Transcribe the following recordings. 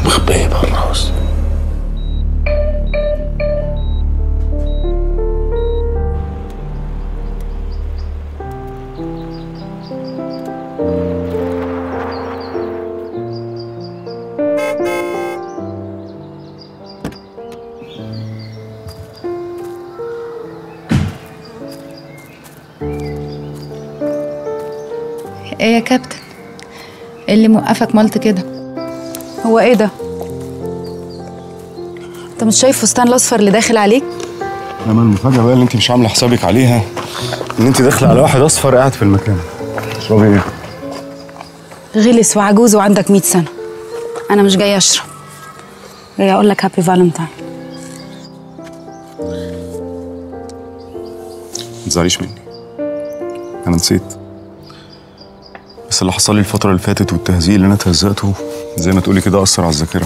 مخبيه بالراس ايه يا كابتن إيه اللي موقفك ملط كده هو ايه ده انت مش شايف فستان الاصفر اللي داخل عليك انما المفاجاه بقى اللي انت مش عامله حسابك عليها ان انت داخله على واحد اصفر قاعد في المكان تشربي ايه؟ غلس وعجوز وعندك 100 سنه انا مش جايه اشرب جايه اقول لك هابي فالنتاين ما تزعليش مني انا نسيت بس اللي حصل لي الفتره اللي فاتت والتهزيق اللي انا تهزقته زي ما تقولي كده اثر على الذاكره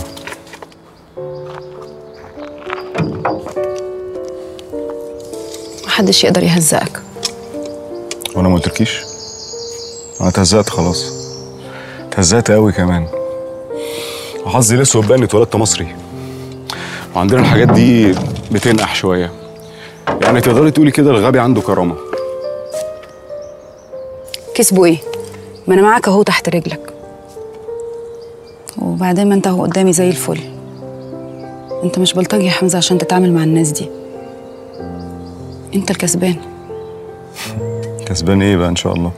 محدش يقدر يهزقك وانا ما قلتلكيش انا تهزقت خلاص تهزقت قوي كمان وحظي الاسود بقى اني اتولدت مصري وعندنا الحاجات دي بتنقح شويه يعني تقدري تقولي كده الغبي عنده كرامه كسبوا ايه ما انا معاك اهو تحت رجلك وبعدين ما انت اهو قدامي زي الفل انت مش بلطجي يا حمزه عشان تتعامل مع الناس دي انت الكسبان كسبان ايه بقى ان شاء الله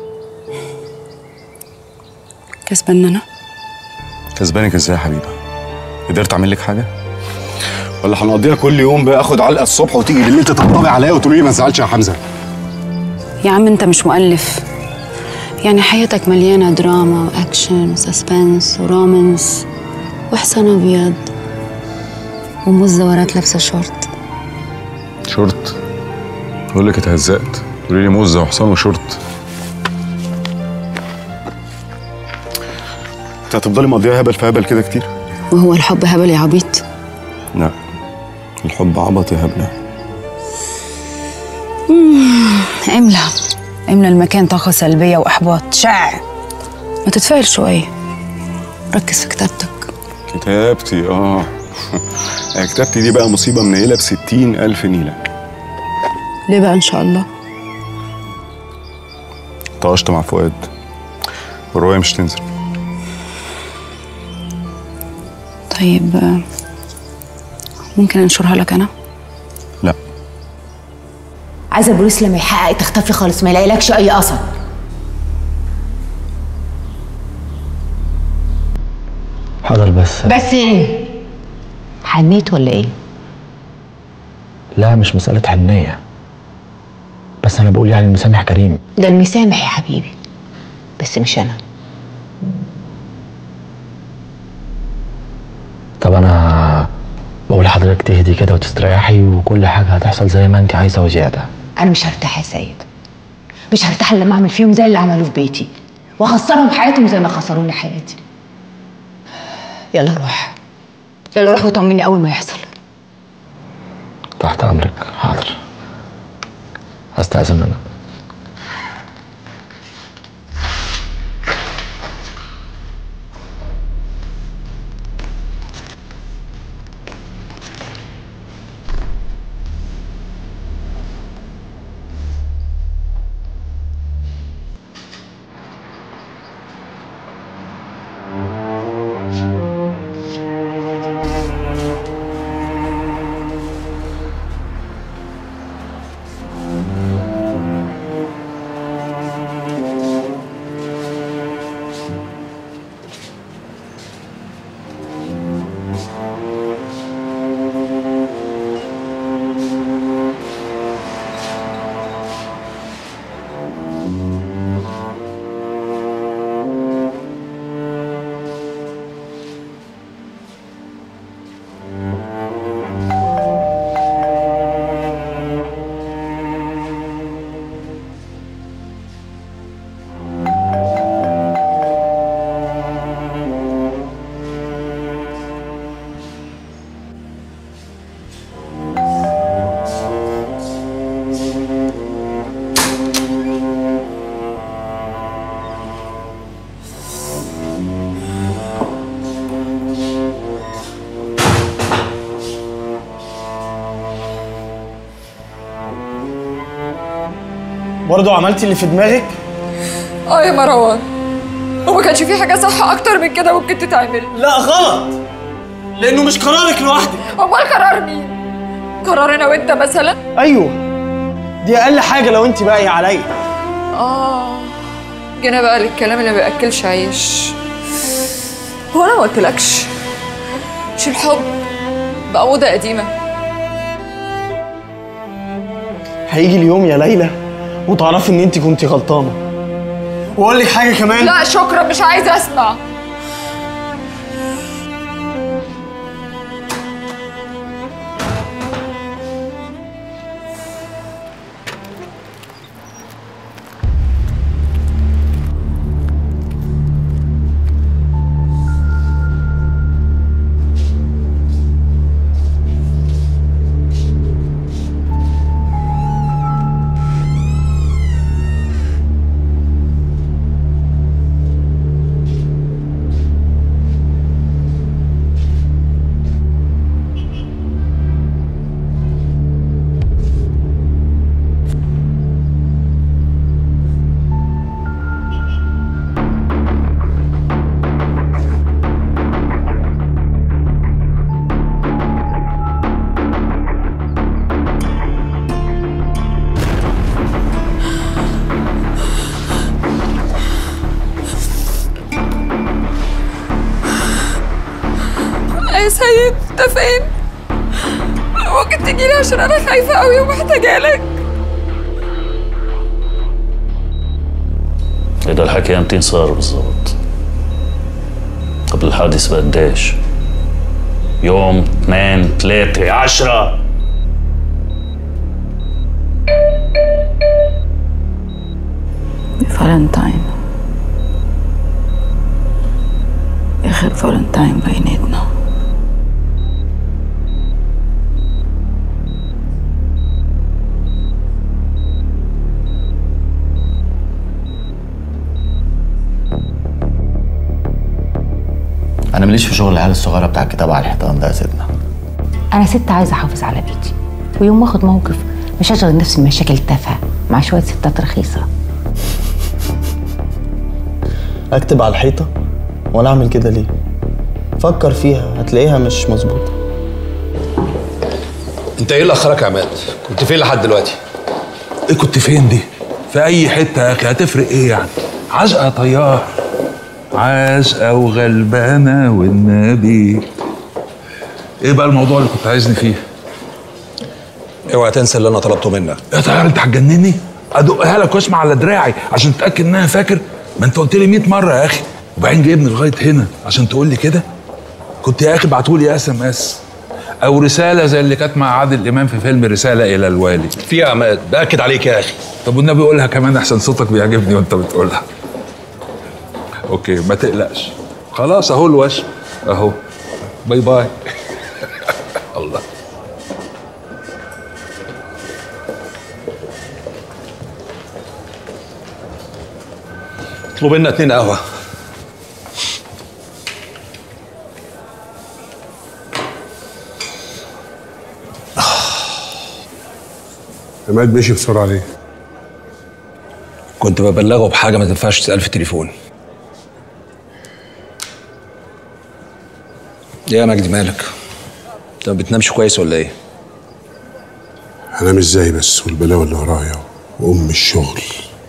كسبان انا كسبانك ازاي يا حبيبه قدرت اعمل لك حاجه ولا هنقضيها كل يوم بقى اخد علقه الصبح وتيجي بالليل تطبطبي عليا وتقولي لي ما تزعلش يا حمزه يا عم انت مش مؤلف يعني حياتك مليانه دراما واكشن وسسبنس ورومانس وحسن ابيض ومزورات لابسه شورت شورت بقول لك اتهزقت تقولي لي موزه وحصان وشورت انت هتفضلي مقضيها هبل في هبل كده كتير وهو الحب هبل يا عبيط لا الحب عبط يا هبله املى املى المكان طاقة سلبية وإحباط شع ما تتفائل شوية ركز في كتابتك كتابتي اه كتابتي دي بقى مصيبه منيله بستين الف نيله ليه بقى إن شاء الله طقشت مع فؤاد والروايه مش تنزل طيب آه، ممكن أنشرها لك أنا لا عايزه البوليس لما يحقق تختفي خالص ما يلاقيلكش اي اثر حاضر بس بس ايه حنيت ولا ايه لا مش مسألة حنية بس أنا بقول يعني المسامح كريم ده المسامح يا حبيبي بس مش انا طب أنا بقول لحضرتك تهدي كده وتستريحي وكل حاجة هتحصل زي ما أنت عايزة وزيادة انا مش هرتاح يا سيد مش هرتاح الا لما اعمل فيهم زي اللي عملوه في بيتي واخسرهم حياتهم زي ما خسروني حياتي يلا روح يلا روح وطمني اول ما يحصل تحت أمرك حاضر هستأذن أنا برضه عملتي اللي في دماغك اه يا مروان وما كانش في حاجه صح اكتر من كده ممكن تتعمل لا غلط لانه مش قرارك لوحدك امال قرار مين قرار انا وانت مثلا ايوه دي اقل حاجه لو انت باقيه عليا اه جينا بقى للكلام اللي ما بياكلش عيش هو انا ما قلتلكش مش الحب بقى موضه قديمه هيجي اليوم يا ليلى وتعرفي ان انت كنتي غلطانه واقول لك حاجه كمان لا شكرا مش عايزه اسمع يا سيد انت فين ممكن تجيلي عشان انا خايفه قوي ومحتاجه لك ده الحكي امتى صار بالضبط قبل الحادث بقديش يوم اثنين ثلاثة عشرة فالنتاين اخر فالنتاين بيناتنا انا ماليش في شغل العيال الصغيره بتاع الكتابه على الحيطان ده يا سيدنا انا ست عايزه احافظ على بيتي ويوم ما اخد موقف مش هشغل نفسي بمشاكل تافهه مع شويه ستات رخيصه اكتب على الحيطه وانا اعمل كده ليه فكر فيها هتلاقيها مش مظبوطه انت ايه اللي اخرك يا عماد؟ كنت فين لحد دلوقتي؟ ايه كنت فين دي؟ في اي حته يا اخي هتفرق ايه يعني؟ عزقه طيار عزقه وغلبانه والنبي ايه بقى الموضوع اللي كنت عايزني فيه؟ اوعى تنسى اللي انا طلبته منك يا طيار انت هتجنني؟ ادقها لك واسمع على دراعي عشان تتاكد انها فاكر ما انت قلت لي 100 مره يا اخي وبعدين جايبني لغايه هنا عشان تقول لي كده كنت يا اخي ابعتولي اس ام اس او رساله زي اللي كانت مع عادل امام في فيلم رساله الى الوالي في يا عماد باكد عليك يا اخي طب والنبي قولها كمان احسن صوتك بيعجبني وانت بتقولها اوكي ما تقلقش خلاص اهو الوشم اهو باي باي الله اطلب لنا اتنين قهوه عماد مشي بسرعه ليه؟ كنت ببلغه بحاجه ما تنفعش تسال في التليفون ايه يا مجدي مالك؟ انت ما بتنامش كويس ولا ايه؟ انا مش زي بس والبلاوه اللي ورايا وام الشغل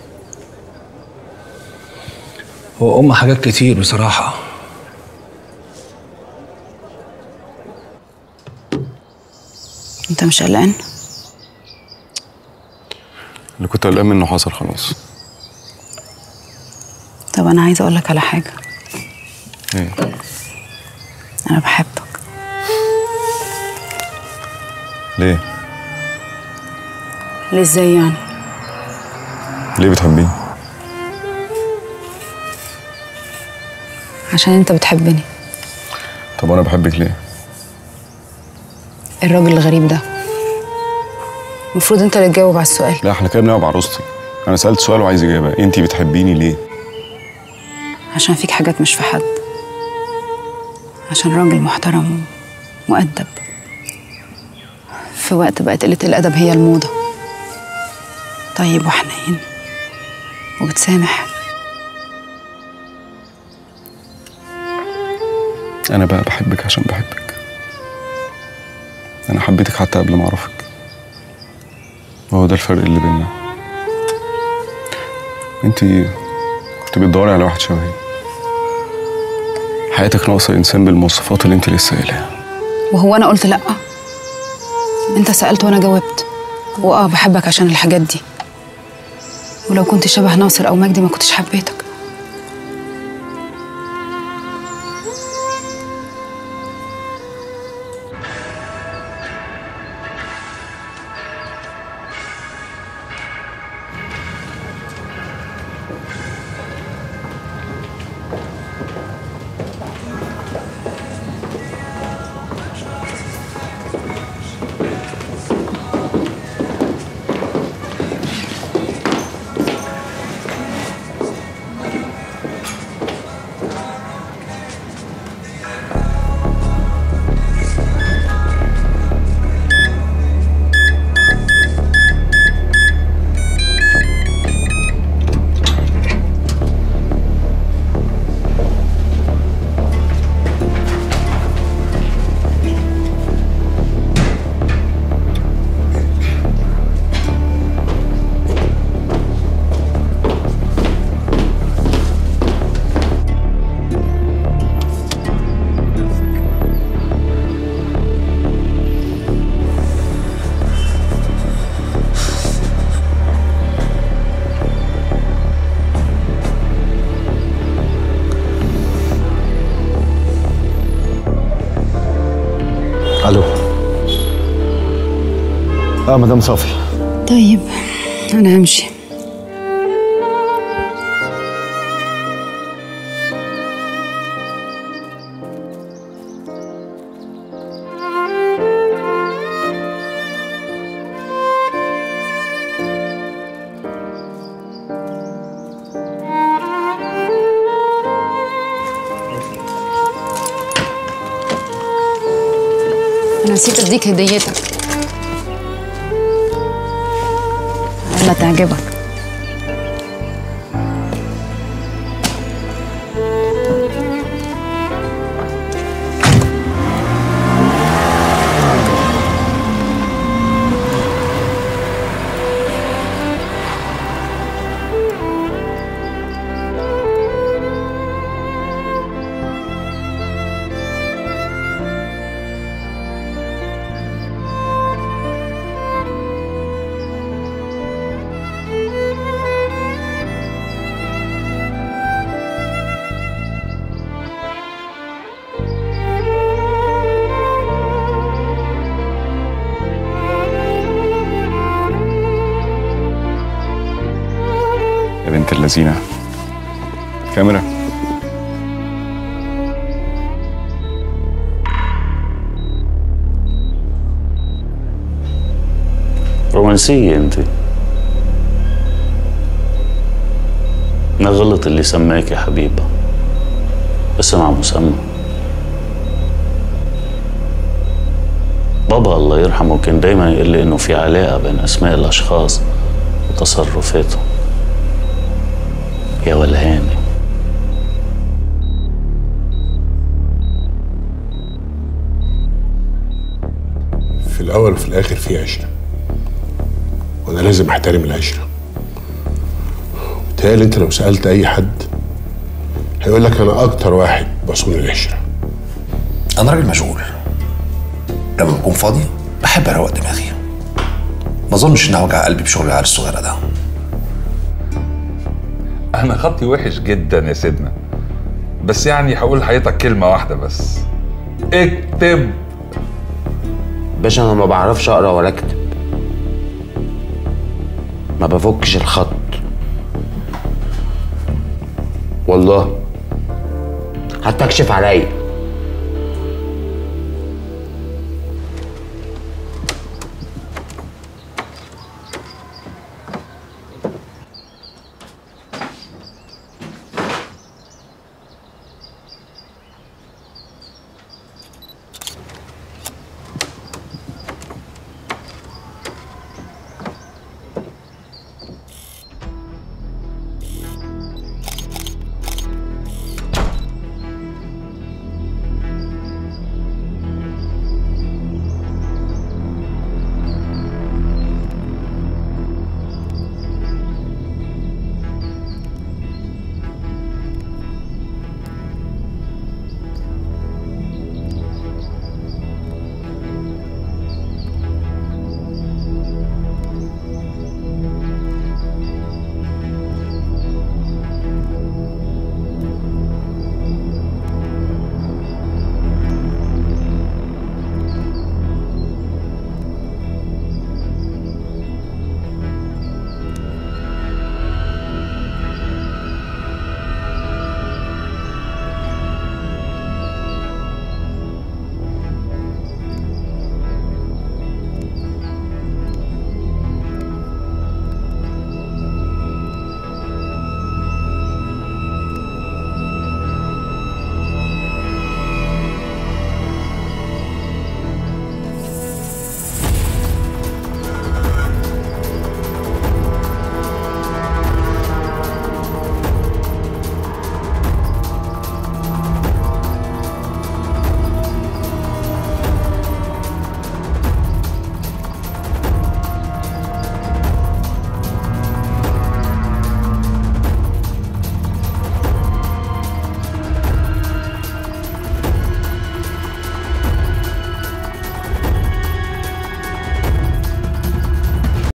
هو ام حاجات كتير بصراحه انت مش قلقان اللي كنت قلقان منه حصل خلاص طب انا عايزه اقول لك على حاجه ايه انا بحبك ليه ليه ازاي يعني ليه بتحبيني عشان انت بتحبني طب وانا بحبك ليه الراجل الغريب ده المفروض انت اللي تجاوب على السؤال لا احنا كده بنلعب عروستي انا سالت سؤال وعايز اجابه انت بتحبيني ليه عشان فيك حاجات مش في حد عشان راجل محترم ومؤدب في وقت بقت قلة الأدب هي الموضة طيب وحنين وبتسامح انا بقى بحبك عشان بحبك انا حبيتك حتى قبل ما اعرفك وهو ده الفرق اللي بيننا انت كنت بتدوري على واحد شبهي حياتك ناقصه انسان بالمواصفات اللي انت لسه قايلها وهو انا قلت لا انت سالت وانا جاوبت واه بحبك عشان الحاجات دي ولو كنت شبه ناصر او مجدي ما كنتش حبيتك الو اه مدام صافي طيب انا همشي انا نسيت اديك هديتك انا تعجبك يا بنت اللذينه كاميرا رومانسية انت ما غلط اللي سماك يا حبيبة اسم على مسمى بابا الله يرحمه كان دايما يقول لي انه في علاقة بين اسماء الاشخاص وتصرفاتهم يا ولهاني في الاول وفي الاخر في عشره وانا لازم احترم العشره بتهيألي انت لو سالت اي حد هيقول لك انا اكتر واحد بصون العشره انا راجل مشغول لما بكون فاضي بحب اروق دماغي ما اظنش اني اوجع قلبي بشغل العيال الصغيره ده انا خطي وحش جدا يا سيدنا بس يعني هقول لحضرتك كلمه واحده بس اكتب باشا انا ما بعرفش اقرا ولا اكتب ما بفكش الخط والله حتى اكشف عليا